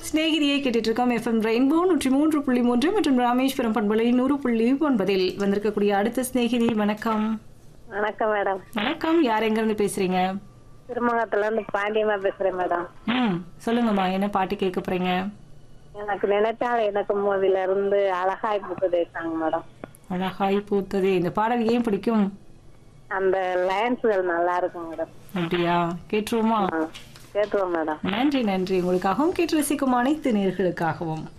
சிநேகிதியை கேட்டுட்டு இருக்கோம் FM rainbow நூற்றி மூன்று புள்ளி மூன்று மற்றும் ராமேஸ்வரம் பண்பலை நூறு புள்ளி ஒன்பதில் வந்திருக்கக்கூடிய அடுத்த சிநேகிதி வணக்கம் வணக்கம் மேடம் வணக்கம் யார் எங்கிருந்து பேசுறீங்க திருமங்கலத்துல இருந்து பாண்டியம்மா பேசுறேன் மேடம் ம் சொல்லுங்கம்மா என்ன பாட்டு கேட்க போறீங்க எனக்கு நினைச்சால் எனக்கு மூவில இருந்து அழகாய் புக்குதே சாங் மேடம் அழகாய் பூத்ததே இந்த பாடல் ஏன் பிடிக்கும் அந்த லைன்ஸ்கள் நல்லா இருக்கும் மேடம் அப்படியா கேட்டுருவோமா ஆ, கேட்டுவோம் மேடம் நன்றி நன்றி உங்களுக்காகவும் கேட்டு ரசிக்கும் அனைத்து நேர்களுக்காகவும்